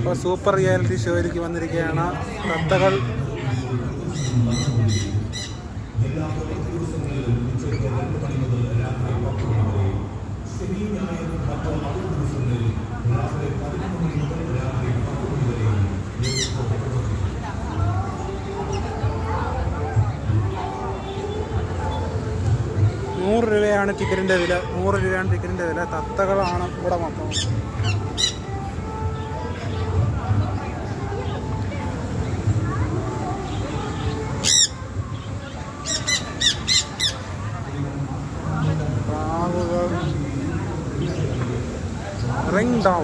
അപ്പോൾ super reality ഷോയിലേക്ക് വന്നിരിക്കുകയാണ് തത്തകൾ നൂറ് രൂപയാണ് ടിക്കറ്റിൻ്റെ വില നൂറ് രൂപയാണ് ടിക്കറ്റിൻ്റെ വില തത്തകളാണ് ഇവിടെ മൊത്തം പ്രാവുകൾ ring down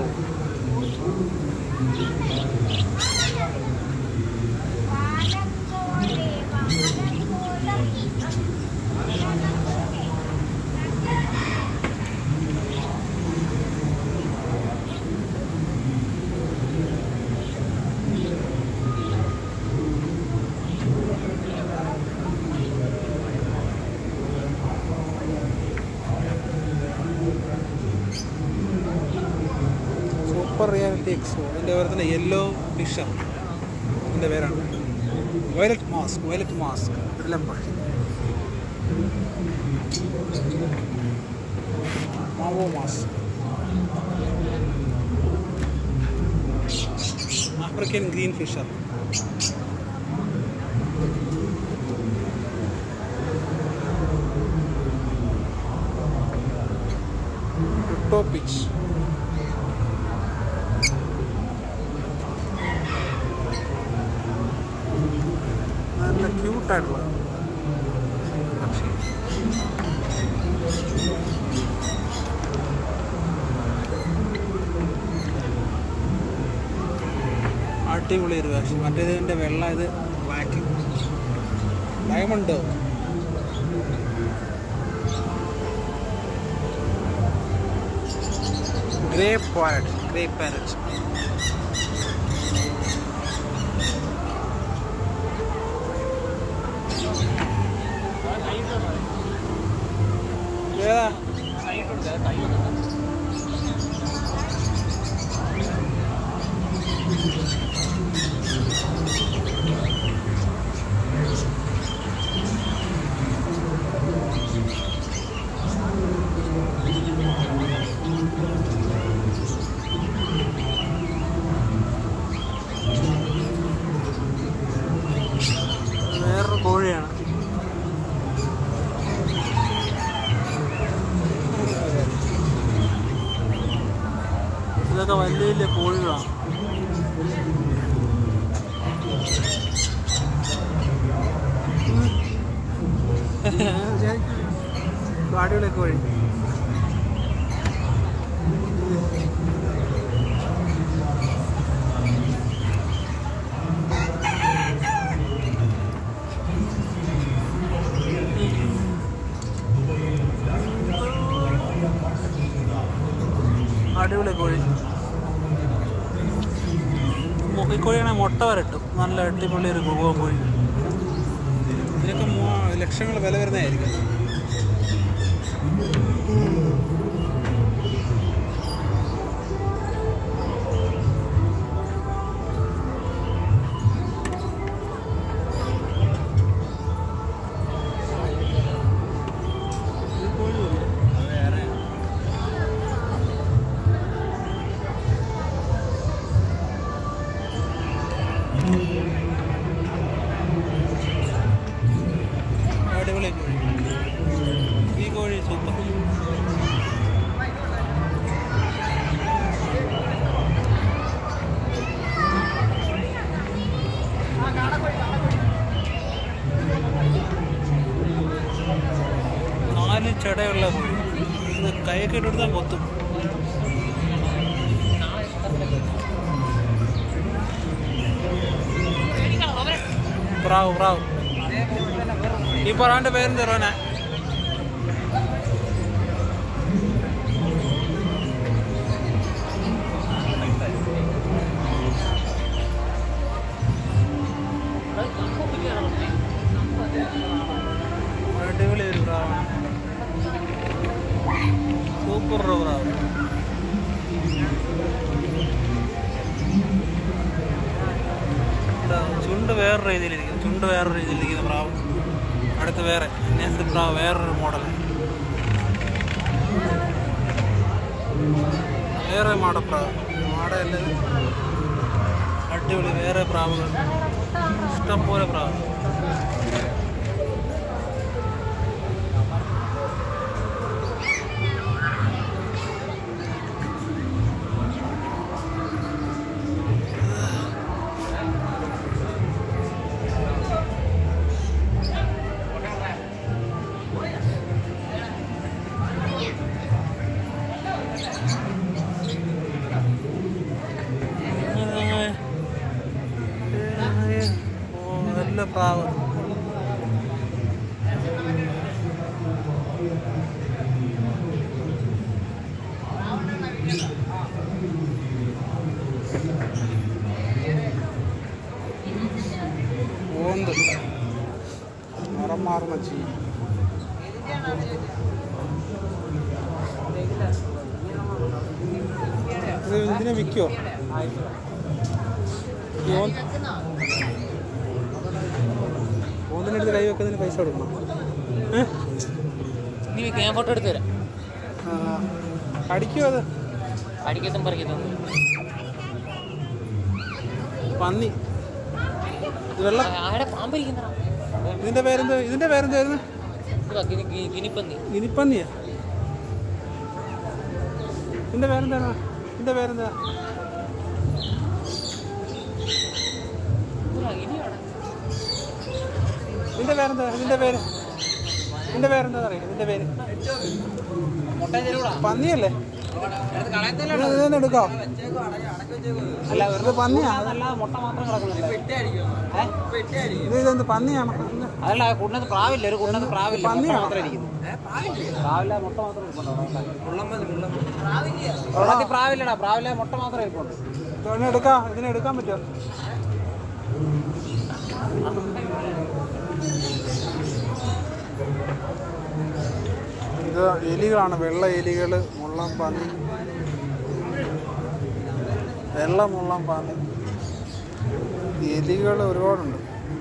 super reality expo അതിൻ്റെ പേര് തന്നെ യെല്ലോ ഫിഷർ അതിൻ്റെ പേരാണ് വയലറ്റ് മാസ്ക് വയലറ്റ് മാസ്ക് എല്ലാം പക്ഷി മാവോ മാസ്ക് ആഫ്രിക്കൻ ഗ്രീൻ ഫിഷർ ടോപ്പിച്ച് നല്ല ക്യൂട്ടായിട്ടുള്ള പക്ഷി അടിപൊളി ഒരു പക്ഷി മറ്റേതിൻ്റെ വെള്ള ഇത് black diamond grey parrot grey parrot ഏതാ വേറൊരു കോഴിയാണ് ഇതൊക്കെ വലിയ വലിയ കോഴികളാണ് അടിപൊളി കോഴി അടിപൊളി കോഴി മു- ഈ കോഴിയാണെങ്കിൽ മുട്ട വരട്ടും നല്ല അടിപൊളി ഒരു ഗുഗോ കോഴി ഇതിനൊക്കെ മൂ- ലക്ഷങ്ങൾ വില വരുന്നതായിരിക്കും ഈ കോഴിയുണ്ട്. അത് വേറെ അടിപൊളി കോഴി ഈ കോഴി സൂപ്പർ നാല് ചെടയുള്ള കോഴി ഇത് കൈയൊക്കെ ഇട്ടെടുത്താൽ കൊത്തും പ്രാവ് പ്രാവ് ഈ പ്രാവിന്റെ പേരെന്താ റോനെ അടിപൊളി ഒരു പ്രാവാണ് സൂപ്പർ ഒരു പ്രാവ് വേറെ രീതിയിലിരിക്കുന്നു ചുണ്ട് വേറെ രീതിയിലിരിക്കുന്ന പ്രാവ് അടുത്ത് വേറെ അന്യസി പ്രാവ് വേറൊരു മോഡൽ വേറെ മാടപ്രാവ് മാടയല്ല ഇത്. അടിപൊളി വേറെ പ്രാവുകൾ ഇഷ്ടം പോലെ പ്രാവ് ഓ നല്ല പ്രാവ് ഓന്ത് നിറം മാറുന്ന ചീ ഇത് ഇതിനെ വിൽക്കുമോ ഓന്നിനടുത്ത് കൈ വെക്കുന്നതിന് പൈസ കൊടുക്കണം ഏ? നീ വെക്ക്, ഞാൻ ഫോട്ടോ എടുത്തു തരാം ആ, അടിക്കുമോ അത് അടിക്കത്തും പറിക്കത്തും പന്നി ഇത് വെള്ളം ആടെ പാമ്പിരിക്കുന്ന ഇതിന്റെ പേരെന്ത് ഇതിന്റെ പേരെന്തായിരുന്നു ഗിനിപ്പന്നി ഗിനിപ്പന്നിയാ ഇതിന്റെ പേരെന്താണ് ഇതിന്റെ പേരെന്താ ഇതിന്റെ പേരെന്താ ഇതിന്റെ പേര് ഇതിന്റെ പേരെന്താ അറിയാം ഇതിന്റെ പേര് പന്നിയല്ലേ ഇത് ഇതൊന്ന് എടുക്കാം അല്ല വെറുതെ പന്നിയാ മുട്ട മാത്രം കിടക്കുന്നുണ്ട് ഇത് ഇതെന്ത് പന്നിയാണോ അതല്ല കുണ്ണത്ത് പ്രാവില്ല ഒരു കുണ്ണത്ത് പ്രാവില്ല മുട്ട പന്നിയാണോ? മാത്രം ഇരിക്കുന്നു പ്രാവില്ല മുട്ട മാത്രം ഇരിപ്പുണ്ട് കുള്ളത്തി പ്രാവില്ലടാ പ്രാവില്ല മുട്ട മാത്രം ഇരിപ്പുണ്ട് ഇതിനെ എടുക്കാം ഇതിനെ എടുക്കാൻ പറ്റുമോ ഇത് എലികളാണ് വെള്ള എലികൾ മുള്ളം പന്നി വെള്ള മുള്ളം പന്നി എലികൾ ഒരുപാടുണ്ട്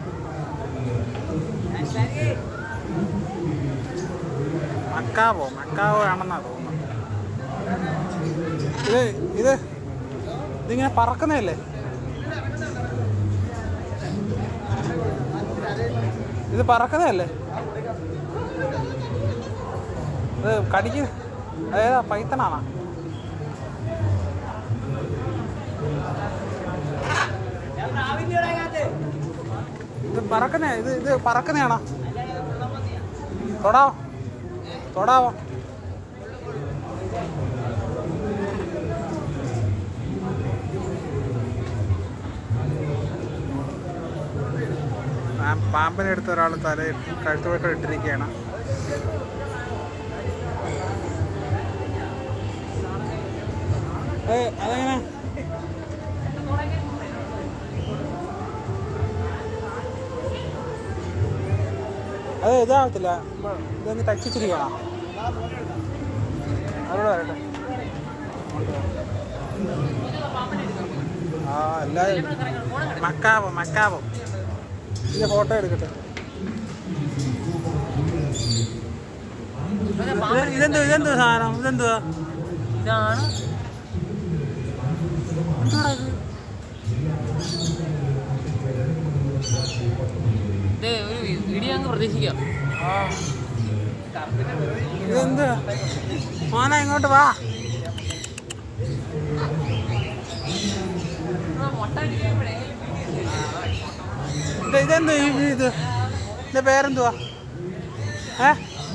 മക്കാവോ മക്കാവോ ആണെന്നാ തോന്നുന്നത് ഇത് ഇത് ഇതിങ്ങനെ പറക്കുന്നതല്ലേ ഇത് പറക്കുന്നതല്ലേ ഇത് കടിക്ക് അതേതാ പൈത്തണാണോ ഇത് പറക്കുന്ന ഇത് ഇത് പറക്കുന്നതാണോ തൊടാവോ തൊടാവോ പാ- പാമ്പിനെ എടുത്ത ഒരാൾ തല കഴുത്തുവട്ടം ഇട്ടിരിക്കുകയാണ് ഏ, അതെങ്ങനെ അത് ഇതാവത്തില്ല ഇപ്പൊ ഇതൊന്ന് ടച്ച് ഇച്ചിരിക്കണം അവരോട് വരട്ടെ ആ എല്ലാവരും മക്കാവോ മക്കാവോ ഇതിന്റെ ഫോട്ടോ എടുക്കട്ടെ ഇത് ഇതെന്തു ഇതെന്തു സാധനം ഇതെന്തുവാ ഇതാണ് എന്തുവാടാ ഇത്? ഇത് ഒരു വീഡിയോ അങ്ങ് പ്രതീക്ഷിക്കാം ഇതെന്ത് മോന ഇങ്ങോട്ട് വാ ഇത് ഇതെന്ത് ഈ- ഈ ഇത് ഇതിന്റെ പേരെന്തുവാ ഏ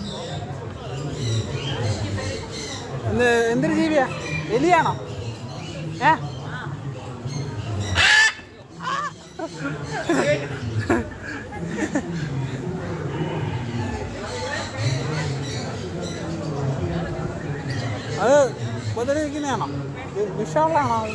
എന്ത് എന്തൊരു ജീവിയാ എലിയാണോ ഏ അത് മുതലിരിക്കുന്നതാണോ വിഷമുള്ളതാണോ അത്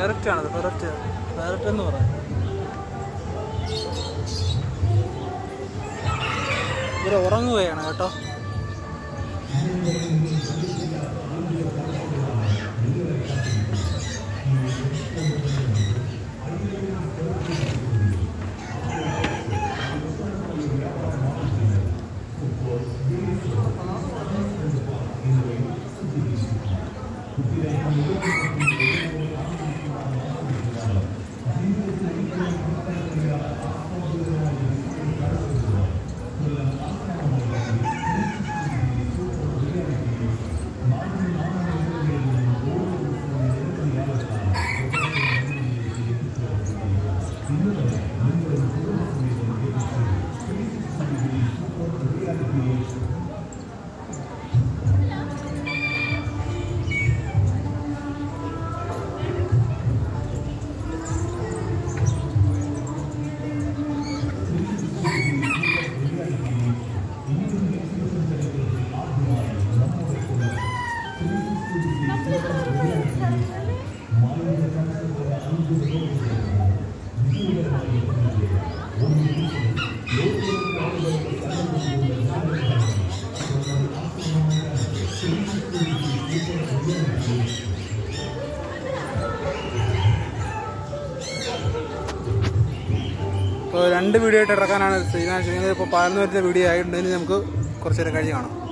ഫെററ്റ് ആണത് ഫെററ്റ് ഫെററ്റ് എന്ന് പറയാം ഇവർ ഉറങ്ങുകയാണ് കേട്ടോ ഇപ്പോൾ രണ്ട് വീഡിയോ ആയിട്ട് ഇറക്കാനാണ് തീരുമാനിച്ചിരിക്കുന്നത് ഇപ്പോൾ പതിനൊന്ന് വരുന്ന വീഡിയോ ആയിട്ടുണ്ട് ഇനി നമുക്ക് കുറച്ച് നേരം കഴിഞ്ഞ് കാണാം